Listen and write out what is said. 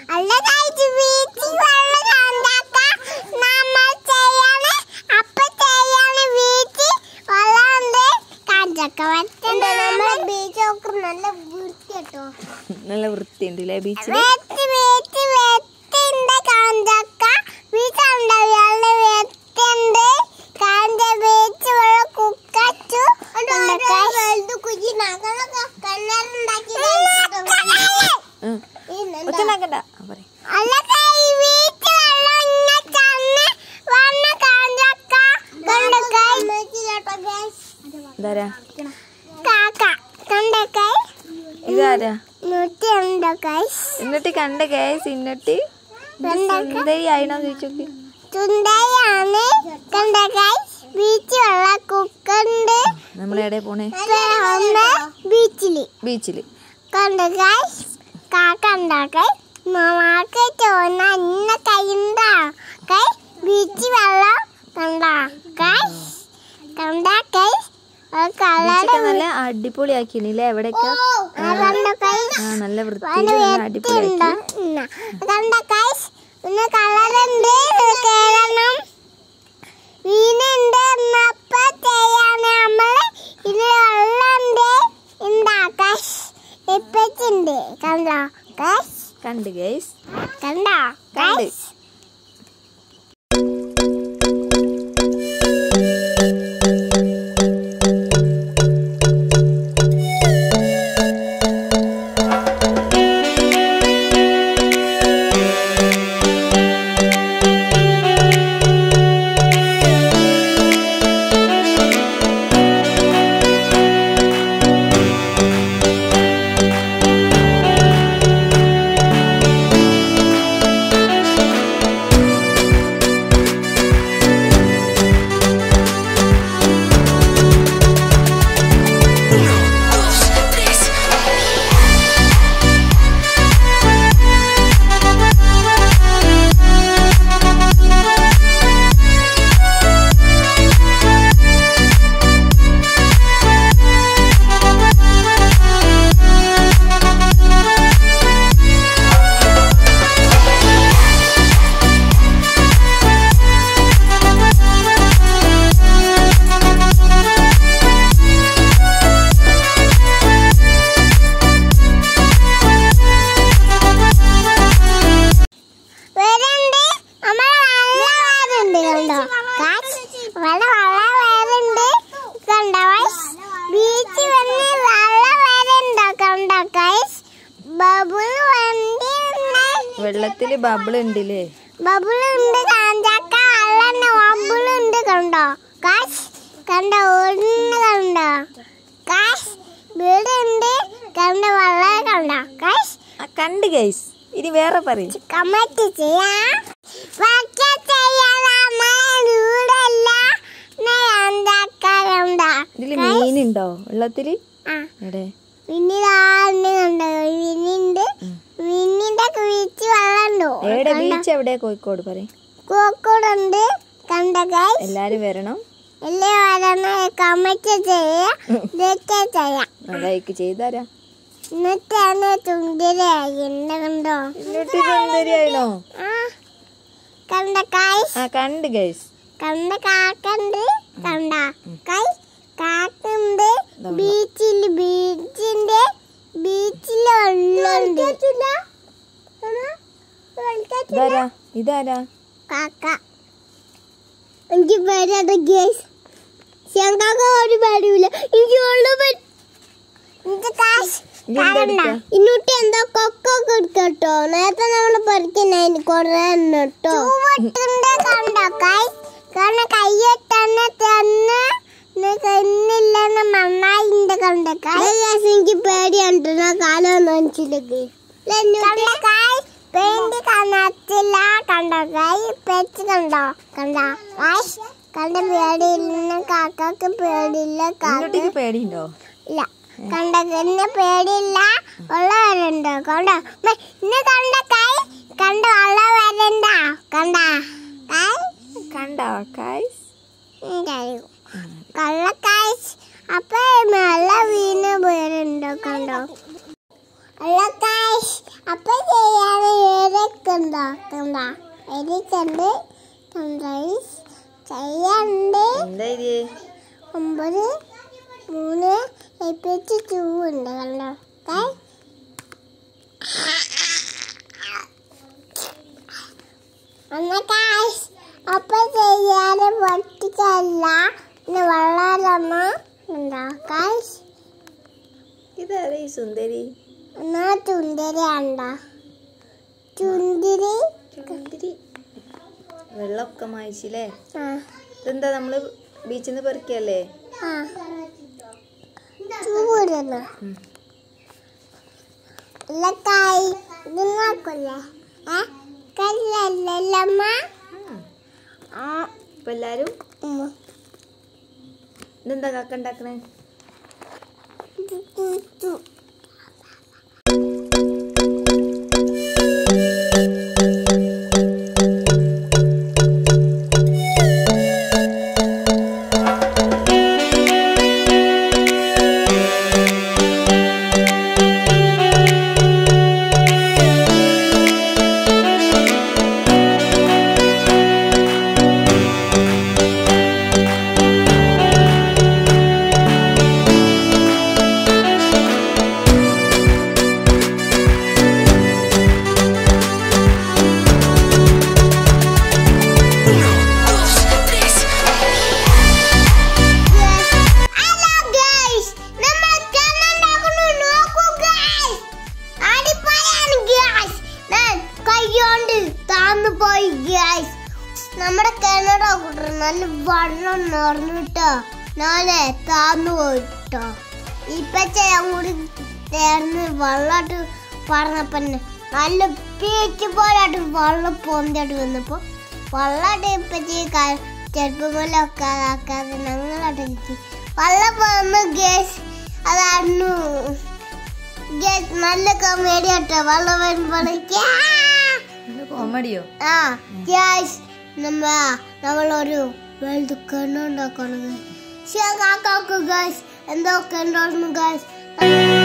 അല്ല കഴിച്ച് വീട്ടിൽ വെള്ളം കണ്ടാക്ക നമ്മൾ ചെയ്യാണ് അപ്പൊ ചെയ്യാണ് വീട്ടിൽ വെള്ളമുണ്ട് കാഞ്ചക്ക വറ്റണ്ട നമ്മളെ ബീച്ച് ഒക്കെ നല്ല വൃത്തിട്ടോ നല്ല വൃത്തിയുണ്ട് അല്ലേ ബീച്ചിൽ വെത്തി വെത്തി വെത്തിണ്ട് കാഞ്ചക്ക വീട്ടുണ്ട് വെള്ള വെത്തുണ്ട് കാഞ്ച ബീച്ച് വെള്ളം കുക്കച്ചു ഒറ്റ ഉണ്ടാക്കണ്ട ആ, പറയ്. അല്ല കൈ വീട്ടിൽ വെള്ളം ഇങ്ങനെ ചന്ന് വന്ന കാഞ്ചക്ക കണ്ട കൈ ഇതാരാ കാക്ക കണ്ട കൈ ഇതാരാ നൂറ്റി ഉണ്ട് കൈ എന്നിട്ട് കണ്ട കേസ് എന്നിട്ട് സുന്ദരി ആയിനോ ചോദിച്ചോക്ക് ചുണ്ടയാണ് കണ്ട കൈ ബീച്ച് വെള്ളം കുക്കുണ്ട് നമ്മൾ എവിടെ പോണേ ഒന്ന് ബീച്ചില് ബീച്ചില് കണ്ട കൈ കാക്ക ഉണ്ടാക്കൈ മാമാക്ക് ചോന്ന ഇന്ന കൈണ്ടാ കൈ ബീച്ച് വെള്ളം കണ്ട കൈ കണ്ട കൈ കളറ് ബീച്ചൊക്കെ നല്ല അടിപൊളിയാക്കിനില്ലേ എവിടെയൊക്കെ കണ്ട കൈ ആ നല്ല വൃത്തിയിൽ നല്ല അടിപൊളിയാക്കി കണ്ട കൈ പിന്നെ കളറുണ്ട് കേറണം മീനുണ്ട് എന്നപ്പ ചെയ്യാണ് നമ്മള് ഇത് വെള്ളമുണ്ട് ഉണ്ടാക്കാശ് ഇപ്പച്ചുണ്ട് കണ്ടോ കാശ് കണ്ട് ഗൈസ് കണ്ടോ കണ്ട് കാശ് വേറുണ്ട് നമ്മളെ വെള്ള വേറുണ്ട് കണ്ടോ കാശ് വെള്ള വെള്ള വേറുണ്ട് കണ്ടോ ബീച്ച് വന്ന് വെള്ള വേറുണ്ടോ കണ്ടോ കൈസ് ബബിൾ വണ്ടി വെള്ളത്തില് ബബിൾ ഉണ്ടല്ലേ ബബിൾ ഉണ്ട് കാഞ്ചാക്ക വെള്ളം ബബിൾ ഉണ്ട് കണ്ടോ കാശ് കണ്ടോ ഒന്ന് കണ്ടോ കാശ് വീടുണ്ട് കണ്ട വെള്ളം കണ്ടോ കാശ് ആ കണ്ട് ഗൈസ് ഇനി വേറെ പറയും കമറ്റ് ചെയ്യാം വക്ക ചെയ്യാമ വീടല്ല എന്താക്കാറുണ്ട ഇതില് മീനുണ്ടോ വെള്ളത്തില് ആ എവിടെ പിന്നിതാണ്ട് കണ്ടോ മിന്നിണ്ട് മിന്നിന്റെ കുഴിച്ച് വെള്ളമുണ്ടോ എവിടെ ബീച്ച് എവിടെ കോഴിക്കോട് പറയും കോക്കോടുണ്ട് കണ്ട ഗൈസ് എല്ലാരും വരണം എല്ലാം വരണ കമറ്റ് ചെയ്യാം ഇതൊക്കെ ചെയ്യാം ലൈക്ക് ചെയ്താരാ എന്നിട്ടാണ് ചുണ്ടിലായി എന്നെ കണ്ടോ എന്നിട്ട് സുന്ദരിയായിനോ ആ കണ്ട ഗൈസ് ആ കണ്ട് ഗൈസ് കണ്ട കാക്കണ്ട് കണ്ട കൈ കാക്കുണ്ട് ബീച്ചിൽ ബീച്ചിന്റെ ബീച്ചിൽ വെള്ളമുണ്ട് ഇതാരാ ഇതാരാ കാക്ക എനിക്ക് പേരാണ് ഗേസ് ശങ്കാക്ക ഒരു പേടില്ല എനിക്ക് വെള്ളം എനിക്ക് കാശ് ഇനി എന്താ എടുക്കാ? ഇന്നൂട്ടി എന്തോ കൊക്കൊക്കെ എടുക്കട്ടോ നേരത്തെ നമ്മള് പറിക്കുന്ന കൊറേ കേട്ടോ കണ്ടോ കൈ കാരണം കയ്യെത്തന്നെ തന്ന് കന്നില്ലെന്ന് നന്നായിണ്ട് കണ്ട കൈ എനിക്ക് പേടിയുണ്ട് കാലം മനസ്സിലേക്ക് കണ്ട കൈ പെയിന്റ് കാണത്തില്ല കണ്ടോ കൈ പെച്ച് കണ്ടോ കണ്ടോ കൈ കണ്ട പേടിയില്ല കാക്കക്ക് പേടിയില്ല കാക്ക എന്നിട്ട് പേടിയുണ്ടോ ഇല്ല കണ്ട എന്നെ പേടിയില്ല ഉള്ള വരണ്ട കണ്ട ഇന്ന് കണ്ട കൈ കണ്ട ഉള്ള വരണ്ട കണ്ട കൈ കണ്ടോ ഗൈസ് ഉണ്ടായിരുന്നു കള്ളക്കായ് അപ്പൊ നല്ല വീണ് പേരുണ്ടോ കണ്ടോ കള്ളക്കായ് അപ്പൊ ചെയ്യാതെ വേറെ കണ്ട കണ്ട എഴുതിക്കണ്ട് കണ്ടൈസ് ചെയ്യണ്ട് എന്താ ഇത് ഒമ്പത് മൂന്ന് എപ്പിച്ച് ടൂ ഉണ്ട് കണ്ടോ കൈ അന്ന കാശ് അപ്പൊ ചെയ്യാതെ പൊട്ടിക്കല്ല പിന്നെ വെള്ളാലമ്മ ഉണ്ടോ കാശ് ഇതാരേ ഈ സുന്ദരി എന്നാ ചുന്തിരി ഉണ്ടോ ചുന്തിരി ചുന്ദരി വെള്ളമൊക്കെ മായിച്ചില്ലേ ആ ഇതെന്താ നമ്മള് ബീച്ചിൽ നിന്ന് പെറുക്കിയല്ലേ ആ ചൂടുന്ന ഉം. ഇല്ല കായ് ഇത് നോക്കില്ലേ ഏ കല്ലല്ലമ്മ ഉം. ആ ഇപ്പൊ എല്ലാരും ഉം. ഇതെന്താ കക്ക ഉണ്ടാക്കണേ തു, തു, തു. Hello guys, നമ്മൾ കണ്ണുണ്ടാക്കുന്നു നോക്കൂ guys. അടിപൊളിയാണ് guys. ഞാൻ കൈകൊണ്ട് താന്നു പോയി guys. നമ്മുടെ കിണറ നല്ല വെള്ളം നിറഞ്ഞിട്ടോ നാളെ താന്നു പോയിട്ടോ ഇപ്പൊ ചെയ്യാൻ കൂടി ചേർന്ന് വെള്ളമായിട്ട് പറഞ്ഞപ്പോ നല്ല പീച്ച് പോലായിട്ട് വെള്ളം പൊന്തിയായിട്ട് വന്നപ്പോ വെള്ളമായിട്ട് ഇപ്പൊ ചെറുപ്പമല്ലൊക്കെ ആക്കാതെ ഞങ്ങളായിട്ട് കിട്ടി വെള്ളം വന്ന് ഗ്യാസ് അതായിരുന്നു ഗ്യാസ് നല്ല കമേഡി ആട്ടോ വെള്ളം വരുമ്പോഴേക്ക് കോമഡിയോ ആ ഗ്യാസ് നമ്മ നമ്മളൊരു വലുത് കണ്ണുണ്ടാക്കണം ശരി കാക്കാക്കു ഗായ്സ് എന്തോ കണ്ടോന്നു ഗായ്സ്